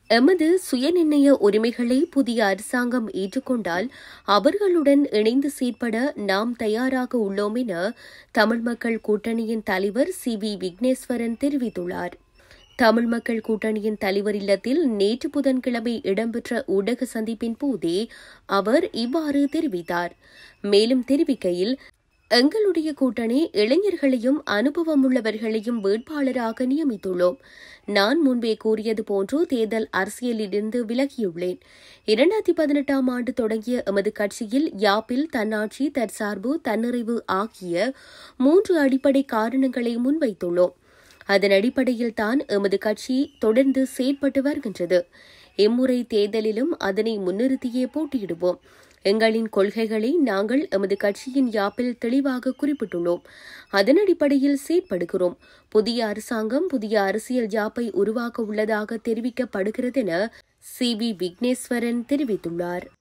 எமது சுயநிர்ணய உரிமைகளை புதிய அரசாங்கம் ஏற்றுக்கொண்டால் அவர்களுடன் இணைந்து செயற்பட நாம் தயாராக உள்ளோம் என தமிழ் மக்கள் கூட்டணியின் தலைவர் சி வி விக்னேஸ்வரன் தெரிவித்துள்ளார் தமிழ் மக்கள் கூட்டணியின் தலைவர் இல்லத்தில் நேற்று புதன்கிழமை இடம்பெற்ற ஊடக சந்திப்பின் போதே அவர் இவ்வாறு தெரிவித்தார் மேலும் தெரிவிக்கையில் எங்களுடைய கூட்டணி இளைஞர்களையும் அனுபவமுள்ளவர்களையும் வேட்பாளராக நியமித்துள்ளோம் நான் முன்பே கூறியது போன்று தேர்தல் அரசியலிலிருந்து விலகியுள்ளேன் இரண்டாயிரத்தி பதினெட்டாம் ஆண்டு தொடங்கிய எமது கட்சியில் யாப்பில் தன்னாட்சி தற்சார்பு தன்னிறைவு ஆகிய மூன்று அடிப்படை காரணங்களை முன்வைத்துள்ளோம் அதன் அடிப்படையில் தான் எமது கட்சி தொடர்ந்து செயற்பட்டு வருகின்றது இம்முறை தேர்தலிலும் அதனை முன்னிறுத்தியே போட்டியிடுவோம் எங்களின் கொள்கைகளை நாங்கள் எமது கட்சியின் யாப்பில் தெளிவாக குறிப்பிட்டுள்ளோம் அதன் அடிப்படையில் செயற்படுகிறோம் புதிய அரசாங்கம் புதிய அரசியல் யாப்பை உருவாக்க உள்ளதாக தெரிவிக்கப்படுகிறது என சி வி விக்னேஸ்வரன் தெரிவித்துள்ளார்